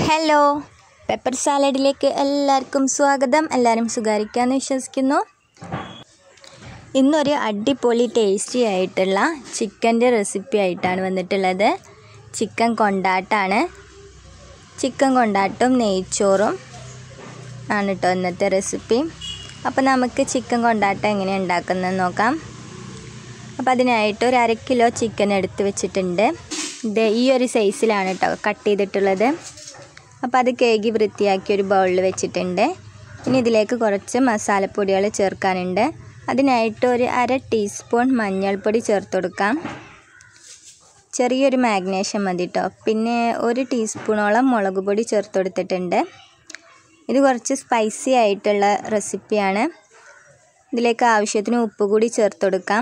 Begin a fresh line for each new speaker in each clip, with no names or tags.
hello pepper സാലഡിലേക്ക് എല്ലാവർക്കും സ്വാഗതം എല്ലാവരും സുഖാരിക്കാമെന്ന് വിശ്വസിക്കുന്നു ഇന്നൊരു അടിപൊളി ടേസ്റ്റി ആയിട്ടുള്ള ചിക്കൻ്റെ റെസിപ്പി ആയിട്ടാണ് വന്നിട്ടുള്ളത് ചിക്കൻ കൊണ്ടാട്ടാണ് ചിക്കൻ കൊണ്ടാട്ടും നെയ്ച്ചോറും ആണ് കേട്ടോ ഇന്നത്തെ റെസിപ്പി അപ്പോൾ നമുക്ക് ചിക്കൻ കൊണ്ടാട്ടം എങ്ങനെയാണ് ഉണ്ടാക്കുന്നതെന്ന് നോക്കാം അപ്പോൾ അതിനായിട്ട് ഒരു അര കിലോ ചിക്കൻ എടുത്ത് വെച്ചിട്ടുണ്ട് ഇത് ഈ ഒരു സൈസിലാണ് കേട്ടോ കട്ട് ചെയ്തിട്ടുള്ളത് അപ്പോൾ അത് കേകി വൃത്തിയാക്കി ഒരു ബൗളിൽ വെച്ചിട്ടുണ്ട് ഇനി ഇതിലേക്ക് കുറച്ച് മസാലപ്പൊടികൾ ചേർക്കാനുണ്ട് അതിനായിട്ട് ഒരു അര ടീസ്പൂൺ മഞ്ഞൾപ്പൊടി ചേർത്ത് കൊടുക്കാം ചെറിയൊരു മാഗ്നേഷൻ മതി കേട്ടോ പിന്നെ ഒരു ടീസ്പൂണോളം മുളക് പൊടി ചേർത്ത് കൊടുത്തിട്ടുണ്ട് ഇത് കുറച്ച് സ്പൈസി ആയിട്ടുള്ള റെസിപ്പിയാണ് ഇതിലേക്ക് ആവശ്യത്തിന് ഉപ്പ് കൂടി ചേർത്ത് കൊടുക്കാം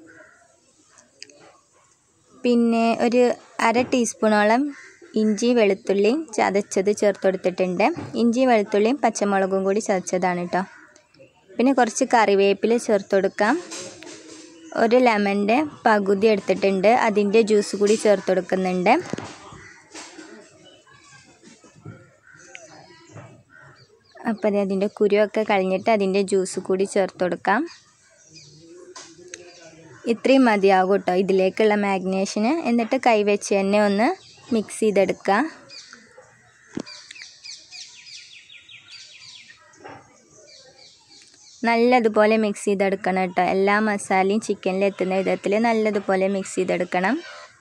പിന്നെ ഒരു അര ടീസ്പൂണോളം ഇഞ്ചി വെളുത്തുള്ളി ചതച്ചത് ചേർത്ത് കൊടുത്തിട്ടുണ്ട് ഇഞ്ചി വെളുത്തുള്ളിയും പച്ചമുളകും കൂടി ചതച്ചതാണ് കേട്ടോ പിന്നെ കുറച്ച് കറിവേപ്പില ചേർത്ത് കൊടുക്കാം ഒരു ലെമണിൻ്റെ പകുതി എടുത്തിട്ടുണ്ട് അതിൻ്റെ ജ്യൂസ് കൂടി ചേർത്ത് കൊടുക്കുന്നുണ്ട് അപ്പോൾ അതിൻ്റെ കുരുവൊക്കെ കളഞ്ഞിട്ട് അതിൻ്റെ ജ്യൂസ് കൂടി ചേർത്ത് കൊടുക്കാം ഇത്രയും മതിയാകും കേട്ടോ ഇതിലേക്കുള്ള മാഗ്നേഷന് എന്നിട്ട് കൈവച്ച് തന്നെ ഒന്ന് മിക്സ് ചെയ്തെടുക്കുക നല്ലതുപോലെ മിക്സ് ചെയ്തെടുക്കണം കേട്ടോ എല്ലാ മസാലയും ചിക്കനിൽ എത്തുന്ന വിധത്തിൽ നല്ലതുപോലെ മിക്സ് ചെയ്തെടുക്കണം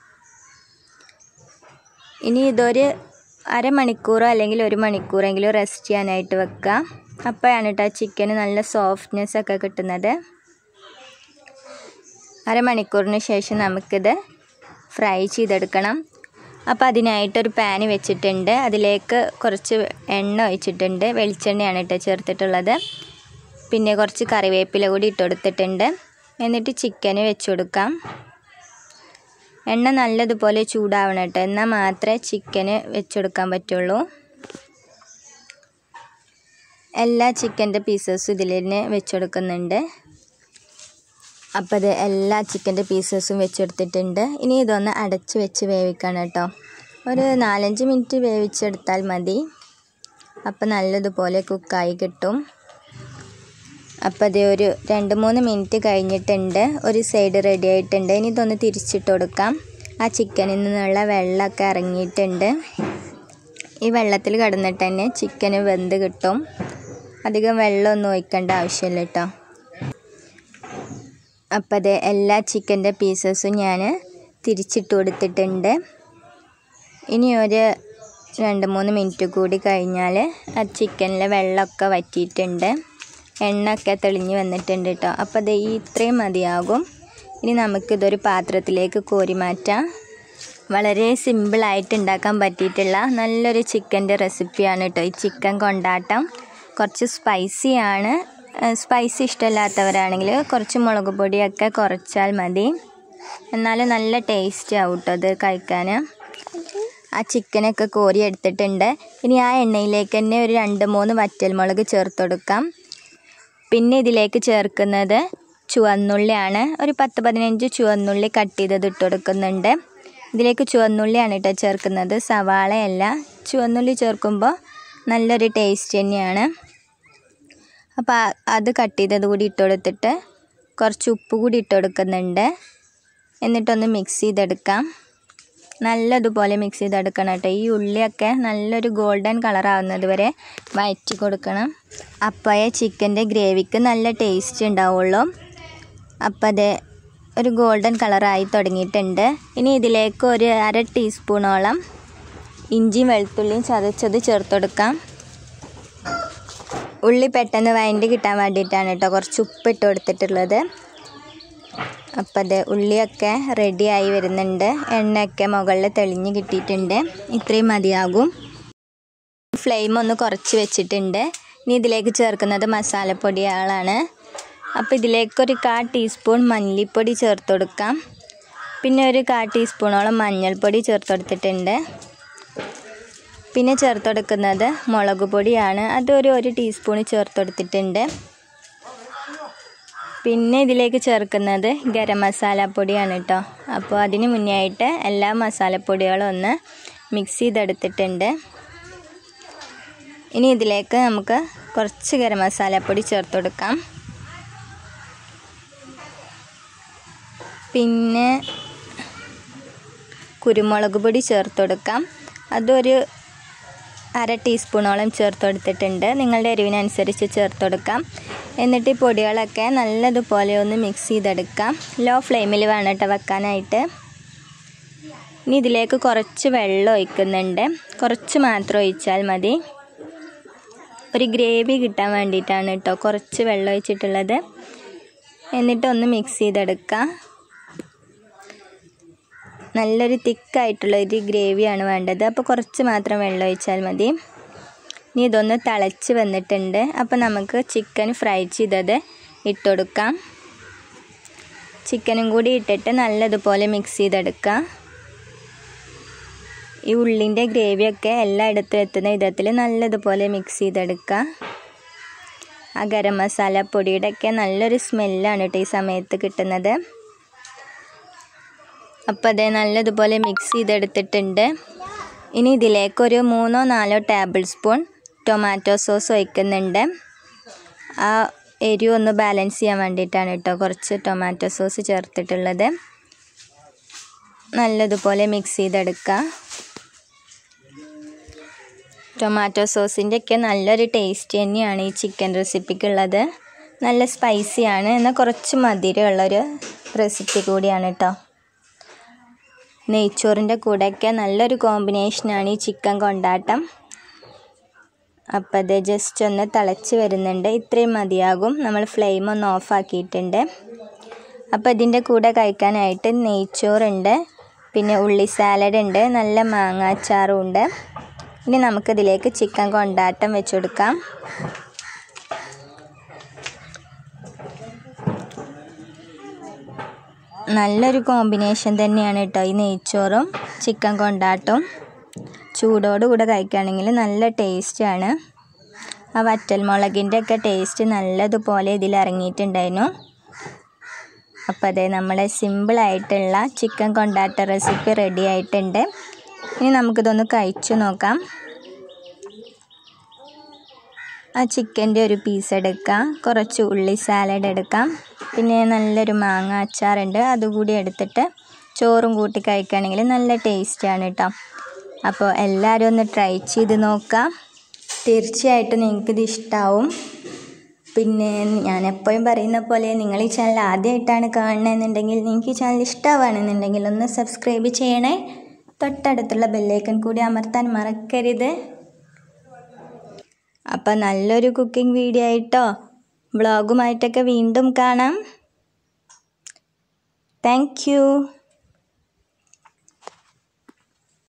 ഇനി ഇതൊരു അരമണിക്കൂറോ അല്ലെങ്കിൽ ഒരു മണിക്കൂറെങ്കിലും റെസ്റ്റ് ചെയ്യാനായിട്ട് വെക്കുക അപ്പോഴാണ് കേട്ടോ ചിക്കന് നല്ല സോഫ്റ്റ്നെസ് ഒക്കെ കിട്ടുന്നത് അരമണിക്കൂറിന് ശേഷം നമുക്കിത് ഫ്രൈ ചെയ്തെടുക്കണം അപ്പോൾ അതിനായിട്ടൊരു പാന് വെച്ചിട്ടുണ്ട് അതിലേക്ക് കുറച്ച് എണ്ണ ഒഴിച്ചിട്ടുണ്ട് വെളിച്ചെണ്ണയാണ് കേട്ടോ ചേർത്തിട്ടുള്ളത് പിന്നെ കുറച്ച് കറിവേപ്പില കൂടി ഇട്ട് കൊടുത്തിട്ടുണ്ട് എന്നിട്ട് ചിക്കന് വെച്ച് കൊടുക്കാം എണ്ണ നല്ലതുപോലെ ചൂടാവണം കേട്ടോ എന്നാൽ മാത്രമേ ചിക്കന് വെച്ചെടുക്കാൻ പറ്റുള്ളൂ എല്ലാ ചിക്കൻ്റെ പീസസും ഇതിൽ തന്നെ വെച്ചെടുക്കുന്നുണ്ട് അപ്പോൾ അത് എല്ലാ ചിക്കൻ്റെ പീസസും വെച്ചെടുത്തിട്ടുണ്ട് ഇനി ഇതൊന്ന് അടച്ച് വെച്ച് വേവിക്കണം കേട്ടോ ഒരു നാലഞ്ച് മിനിറ്റ് വേവിച്ചെടുത്താൽ മതി അപ്പോൾ നല്ലതുപോലെ കുക്കായി കിട്ടും അപ്പോൾ അത് ഒരു രണ്ട് മൂന്ന് മിനിറ്റ് കഴിഞ്ഞിട്ടുണ്ട് ഒരു സൈഡ് റെഡി ആയിട്ടുണ്ട് ഇനി ഇതൊന്ന് തിരിച്ചിട്ട് കൊടുക്കാം ആ ചിക്കനിൽ നിന്നുള്ള വെള്ളമൊക്കെ ഇറങ്ങിയിട്ടുണ്ട് ഈ വെള്ളത്തിൽ കിടന്നിട്ട് തന്നെ ചിക്കന് വെന്ത് കിട്ടും അധികം വെള്ളമൊന്നും ഒഴിക്കേണ്ട ആവശ്യമില്ല കേട്ടോ അപ്പോൾ അത് എല്ലാ ചിക്കൻ്റെ പീസസും ഞാൻ തിരിച്ചിട്ട് കൊടുത്തിട്ടുണ്ട് ഇനി ഒരു രണ്ട് മൂന്ന് മിനിറ്റ് കൂടി കഴിഞ്ഞാൽ ആ ചിക്കനിലെ വെള്ളമൊക്കെ വറ്റിയിട്ടുണ്ട് എണ്ണയൊക്കെ തെളിഞ്ഞ് വന്നിട്ടുണ്ട് കേട്ടോ അപ്പോൾ അത് ഈ ഇത്രയും മതിയാകും ഇനി നമുക്കിതൊരു പാത്രത്തിലേക്ക് കോരി മാറ്റാം വളരെ സിമ്പിളായിട്ട് ഉണ്ടാക്കാൻ പറ്റിയിട്ടുള്ള നല്ലൊരു ചിക്കൻ്റെ റെസിപ്പിയാണ് കേട്ടോ ഈ ചിക്കൻ കൊണ്ടാട്ടം കുറച്ച് സ്പൈസിയാണ് സ്പൈസി ഇഷ്ടമില്ലാത്തവരാണെങ്കിൽ കുറച്ച് മുളക് പൊടിയൊക്കെ കുറച്ചാൽ മതി എന്നാലും നല്ല ടേസ്റ്റ് ആവും കേട്ടോ അത് കഴിക്കാൻ ആ ചിക്കനൊക്കെ കോരി എടുത്തിട്ടുണ്ട് ഇനി ആ എണ്ണയിലേക്ക് തന്നെ ഒരു രണ്ട് മൂന്ന് വറ്റൽമുളക് ചേർത്ത് കൊടുക്കാം പിന്നെ ഇതിലേക്ക് ചേർക്കുന്നത് ചുവന്നുള്ളിയാണ് ഒരു പത്ത് പതിനഞ്ച് ചുവന്നുള്ളി കട്ട് ചെയ്തത് ഇട്ട് കൊടുക്കുന്നുണ്ട് ഇതിലേക്ക് ചുവന്നുള്ളിയാണ് കേട്ടോ ചേർക്കുന്നത് സവാളയല്ല ചുവന്നുള്ളി ചേർക്കുമ്പോൾ നല്ലൊരു ടേസ്റ്റ് തന്നെയാണ് അപ്പോൾ അത് കട്ട് ചെയ്തത് കൂടി ഇട്ട് കൊടുത്തിട്ട് കുറച്ച് ഉപ്പ് കൂടി ഇട്ട് കൊടുക്കുന്നുണ്ട് എന്നിട്ടൊന്ന് മിക്സ് ചെയ്തെടുക്കാം നല്ലതുപോലെ മിക്സ് ചെയ്തെടുക്കണം കേട്ടോ ഈ ഉള്ളിയൊക്കെ നല്ലൊരു ഗോൾഡൻ കളർ ആവുന്നത് വരെ വഴറ്റി കൊടുക്കണം അപ്പോഴേ ചിക്കൻ്റെ ഗ്രേവിക്ക് നല്ല ടേസ്റ്റ് ഉണ്ടാവുള്ളൂ അപ്പം അത് ഒരു ഗോൾഡൻ കളറായി തുടങ്ങിയിട്ടുണ്ട് ഇനി ഇതിലേക്ക് ഒരു അര ടീസ്പൂണോളം ഇഞ്ചിയും വെളുത്തുള്ളിയും ചതച്ചത് ചേർത്ത് കൊടുക്കാം ഉള്ളി പെട്ടെന്ന് വഴണ്ടി കിട്ടാൻ വേണ്ടിയിട്ടാണ് കേട്ടോ കുറച്ച് ഉപ്പിട്ട് കൊടുത്തിട്ടുള്ളത് അപ്പം അത് ഉള്ളിയൊക്കെ റെഡിയായി വരുന്നുണ്ട് എണ്ണയൊക്കെ മുകളിൽ തെളിഞ്ഞ് കിട്ടിയിട്ടുണ്ട് ഇത്രയും മതിയാകും ഫ്ലെയിം ഒന്ന് കുറച്ച് വെച്ചിട്ടുണ്ട് ഇനി ഇതിലേക്ക് ചേർക്കുന്നത് മസാലപ്പൊടികളാണ് അപ്പോൾ ഇതിലേക്കൊരു കാ ടീസ്പൂൺ മല്ലിപ്പൊടി ചേർത്ത് കൊടുക്കാം പിന്നെ ഒരു കാ ടീസ്പൂണോളം മഞ്ഞൾപ്പൊടി ചേർത്ത് കൊടുത്തിട്ടുണ്ട് പിന്നെ ചേർത്ത് കൊടുക്കുന്നത് മുളക് പൊടിയാണ് അതൊരു ഒരു ടീസ്പൂൺ ചേർത്ത് കൊടുത്തിട്ടുണ്ട് പിന്നെ ഇതിലേക്ക് ചേർക്കുന്നത് ഗരം മസാല പൊടിയാണ് കേട്ടോ അപ്പോൾ അതിന് മുന്നേ ആയിട്ട് എല്ലാ മസാലപ്പൊടികളും ഒന്ന് മിക്സ് ചെയ്തെടുത്തിട്ടുണ്ട് ഇനി ഇതിലേക്ക് നമുക്ക് കുറച്ച് ഗരം മസാലപ്പൊടി ചേർത്ത് കൊടുക്കാം പിന്നെ കുരുമുളക് പൊടി ചേർത്ത് കൊടുക്കാം അതൊരു അര ടീസ്പൂണോളം ചേർത്ത് കൊടുത്തിട്ടുണ്ട് നിങ്ങളുടെ എരിവിനനുസരിച്ച് ചേർത്ത് കൊടുക്കാം എന്നിട്ട് ഈ പൊടികളൊക്കെ നല്ലതുപോലെ ഒന്ന് മിക്സ് ചെയ്തെടുക്കാം ലോ ഫ്ലെയിമിൽ വേണം കേട്ടോ വെക്കാനായിട്ട് ഇനി ഇതിലേക്ക് കുറച്ച് വെള്ളം ഒഴിക്കുന്നുണ്ട് കുറച്ച് മാത്രം ഒഴിച്ചാൽ മതി ഒരു ഗ്രേവി കിട്ടാൻ വേണ്ടിയിട്ടാണ് കേട്ടോ കുറച്ച് വെള്ളം ഒഴിച്ചിട്ടുള്ളത് എന്നിട്ടൊന്ന് മിക്സ് ചെയ്തെടുക്കാം നല്ലൊരു തിക്കായിട്ടുള്ള ഒരു ഗ്രേവിയാണ് വേണ്ടത് അപ്പോൾ കുറച്ച് മാത്രം വെള്ളം ഒഴിച്ചാൽ മതി ഇനി ഇതൊന്ന് തിളച്ച് വന്നിട്ടുണ്ട് അപ്പോൾ നമുക്ക് ചിക്കൻ ഫ്രൈ ചെയ്തത് ഇട്ടുകൊടുക്കാം ചിക്കനും കൂടി ഇട്ടിട്ട് നല്ലതുപോലെ മിക്സ് ചെയ്തെടുക്കാം ഈ ഉള്ളിൻ്റെ ഗ്രേവിയൊക്കെ എല്ലായിടത്തും എത്തുന്ന വിധത്തിൽ നല്ലതുപോലെ മിക്സ് ചെയ്തെടുക്കുക ആ ഗരം മസാല പൊടിയുടെയൊക്കെ നല്ലൊരു സ്മെല്ലാണ് കേട്ടോ ഈ സമയത്ത് കിട്ടുന്നത് അപ്പോൾ അതേ നല്ലതുപോലെ മിക്സ് ചെയ്തെടുത്തിട്ടുണ്ട് ഇനി ഇതിലേക്ക് ഒരു മൂന്നോ നാലോ ടേബിൾ സ്പൂൺ ടൊമാറ്റോ സോസ് ഒഴിക്കുന്നുണ്ട് ആ എരിവ് ഒന്ന് ബാലൻസ് ചെയ്യാൻ വേണ്ടിയിട്ടാണ് കേട്ടോ കുറച്ച് ടൊമാറ്റോ സോസ് ചേർത്തിട്ടുള്ളത് നല്ലതുപോലെ മിക്സ് ചെയ്തെടുക്കുക ടൊമാറ്റോ സോസിൻ്റെ ഒക്കെ നല്ലൊരു ടേസ്റ്റ് തന്നെയാണ് ഈ ചിക്കൻ റെസിപ്പിക്കുള്ളത് നല്ല സ്പൈസിയാണ് എന്നാൽ കുറച്ച് മധുരമുള്ളൊരു റെസിപ്പി കൂടിയാണ് കേട്ടോ നെയ്ച്ചോറിൻ്റെ കൂടെയൊക്കെ നല്ലൊരു കോമ്പിനേഷനാണ് ഈ ചിക്കൻ കൊണ്ടാട്ടം അപ്പം അത് ജസ്റ്റ് ഒന്ന് തിളച്ച് വരുന്നുണ്ട് ഇത്രയും മതിയാകും നമ്മൾ ഫ്ലെയിം ഒന്ന് ഓഫാക്കിയിട്ടുണ്ട് അപ്പോൾ ഇതിൻ്റെ കൂടെ കഴിക്കാനായിട്ട് നെയ്ച്ചോറുണ്ട് പിന്നെ ഉള്ളി സാലഡ് ഉണ്ട് നല്ല മാങ്ങാച്ചാറും ഉണ്ട് ഇനി നമുക്കിതിലേക്ക് ചിക്കൻ കൊണ്ടാട്ടം വെച്ച് കൊടുക്കാം നല്ലൊരു കോമ്പിനേഷൻ തന്നെയാണ് കേട്ടോ ഈ നെയ്ച്ചോറും ചിക്കൻ കൊണ്ടാട്ടവും ചൂടോടുകൂടെ കഴിക്കുകയാണെങ്കിൽ നല്ല ടേസ്റ്റാണ് ആ വറ്റൽമുളകിൻ്റെ ഒക്കെ ടേസ്റ്റ് നല്ലതുപോലെ ഇതിൽ ഇറങ്ങിയിട്ടുണ്ടായിരുന്നു അപ്പോൾ അതെ നമ്മുടെ സിമ്പിളായിട്ടുള്ള ചിക്കൻ കൊണ്ടാട്ട റെസിപ്പി റെഡി ആയിട്ടുണ്ട് ഇനി നമുക്കിതൊന്ന് കഴിച്ചു നോക്കാം ആ ചിക്കൻ്റെ ഒരു പീസ് എടുക്കാം കുറച്ച് ഉള്ളി സാലഡ് എടുക്കാം പിന്നെ നല്ലൊരു മാങ്ങ അച്ചാറുണ്ട് അതുകൂടി എടുത്തിട്ട് ചോറും കൂട്ടി കഴിക്കുകയാണെങ്കിൽ നല്ല ടേസ്റ്റാണ് കേട്ടോ അപ്പോൾ എല്ലാവരും ഒന്ന് ട്രൈ ചെയ്ത് നോക്കാം തീർച്ചയായിട്ടും നിങ്ങൾക്കിത് ഇഷ്ടമാവും പിന്നെ ഞാൻ എപ്പോഴും പറയുന്ന പോലെ നിങ്ങൾ ഈ ചാനൽ ആദ്യമായിട്ടാണ് കാണണമെന്നുണ്ടെങ്കിൽ നിങ്ങൾക്ക് ഈ ചാനൽ ഇഷ്ടമാവുകയാണെന്നുണ്ടെങ്കിൽ ഒന്ന് സബ്സ്ക്രൈബ് ചെയ്യണേ തൊട്ടടുത്തുള്ള ബെല്ലൈക്കൺ കൂടി അമർത്താൻ മറക്കരുത് അപ്പം നല്ലൊരു കുക്കിംഗ് വീഡിയോ ആയിട്ടോ വ്ളോഗുമായിട്ടൊക്കെ വീണ്ടും കാണാം താങ്ക്